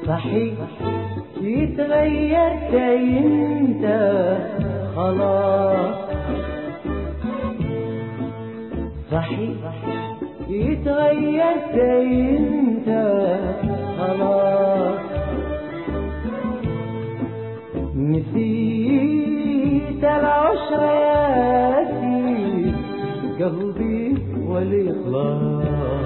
صحيح يتغيرت انت خلاص صحيح يتغيرت انت خلاص نسيت العشرة يا سيد قلبي والإخلاص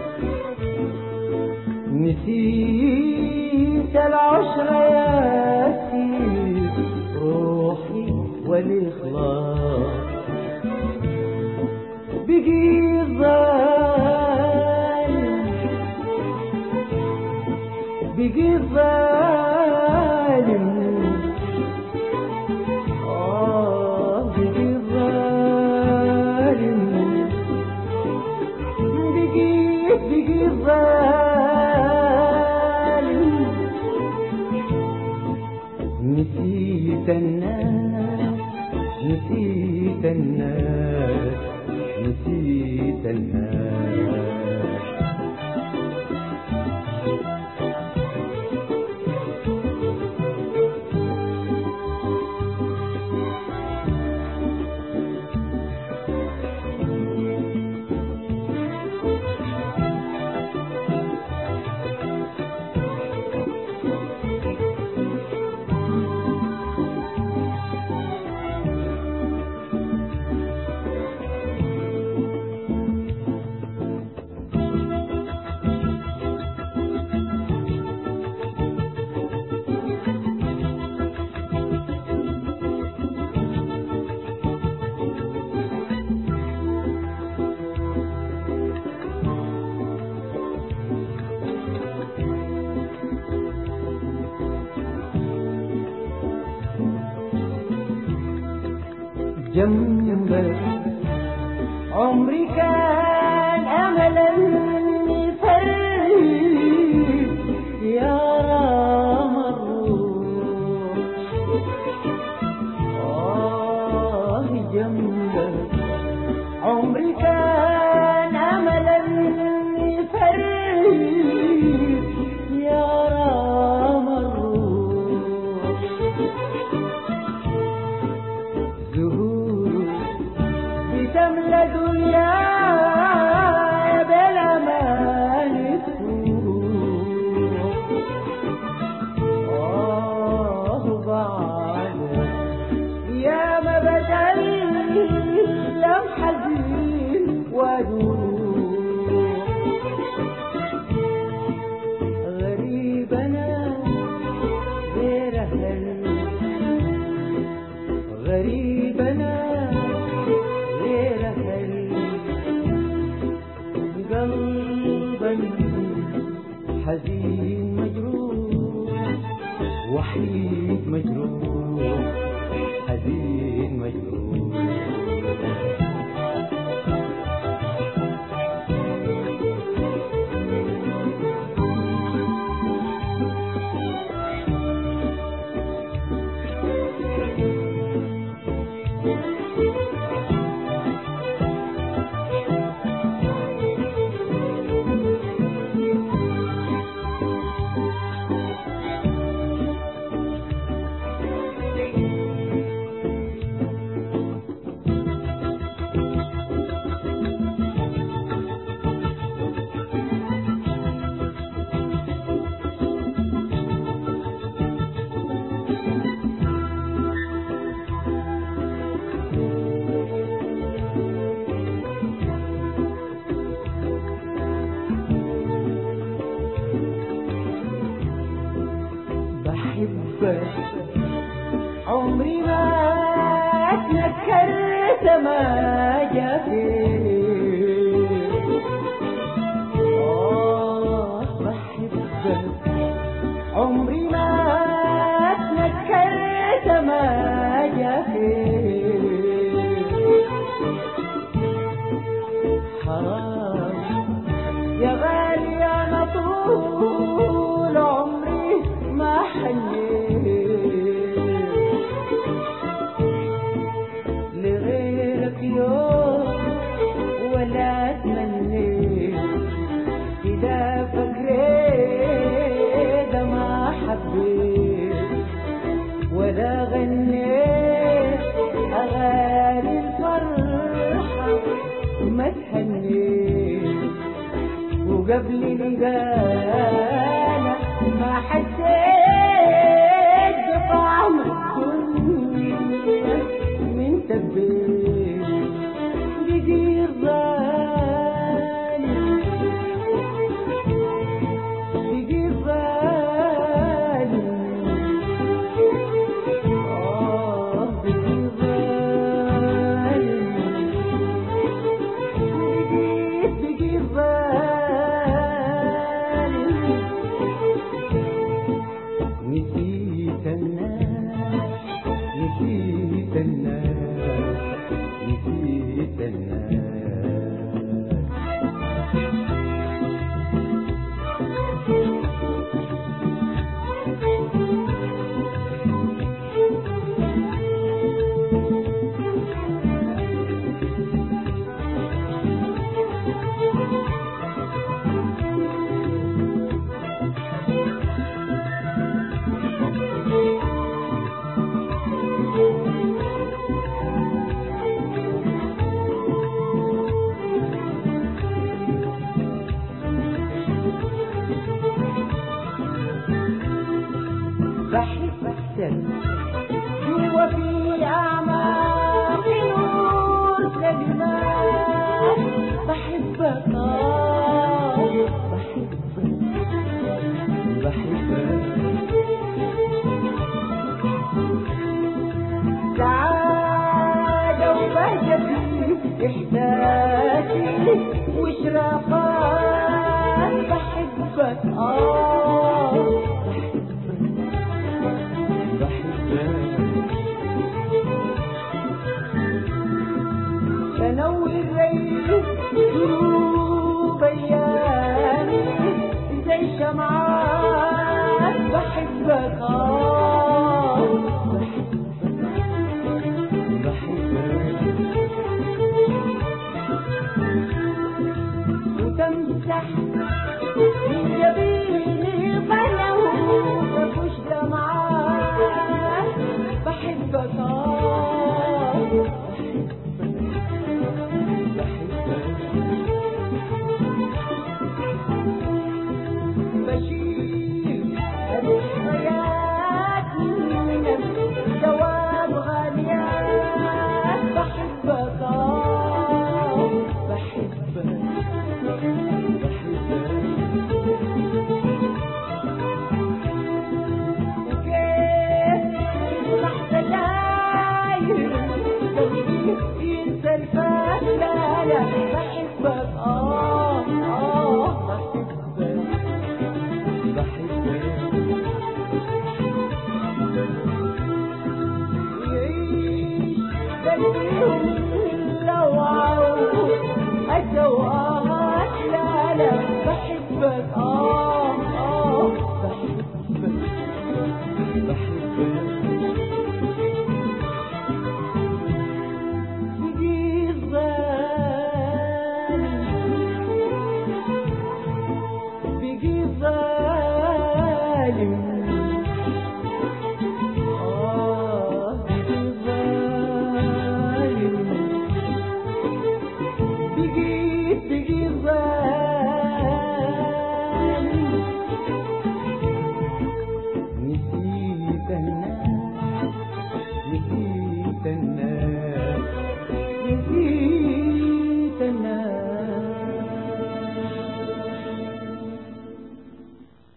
نسيت العشرة يا سيد روحي والإخلاص بقي ظالم بقي ظالم آه بقي ظالم بقيت بقي ظالم نسيت الناس نسيت الناس نسيت الناس جنبك عمري كان املا فريد يا رام الروح آه جنبك عمري كان املا فريد يا رام الروح زهور بتملى دنيا بلا ما آه بعد يا ما بدل لم حزين ودروح غريب انا غير اهل غريب انا غير اهل قلبا حزين مجروح وحيد مجروح حزين مجروح بحبك عمري ما تذكرت ما جفيت آه بحبك عمري ما تذكرت ما جفيت حرام يا غالي انا طول عمري ما حنيت لغيرك يوم ولا تمنيت كده فكرت ما ولا غنيت أغاني الفرحة ما تهنيت وقبل لقانا ما حسيت بطعم الدنيا من تبيت بقي غالي بقي غالي آه بقي غالي بقيت بقيت غالي نسيت الناس نسيت الناس نسيت الناس بحسك جوا في أعماق نور كلمات بحبك آه بحبك بحبك سعادة وبهجتي إحساسي وإشراقات بحبك آه بحبك بحبك تنور ليل دروب أيامي زي شمعات بحبك آه بحبك بحبك وتمسح من جبيني قلم وتفش دمعات بحبك آه بشير الحياة منك جواب غاليات بحبك آه بحبك بحبك وكيف لحظة داير قلبي ينسى الفات لا لا بحبك آه آه بحبك بحبك يعيش قلبي لو عاود أتوهات لا لا بحبك آه آه بحبك بحبك بقيت غالي بقيت غالي آه بقيت غالي بقيت بقيت غالي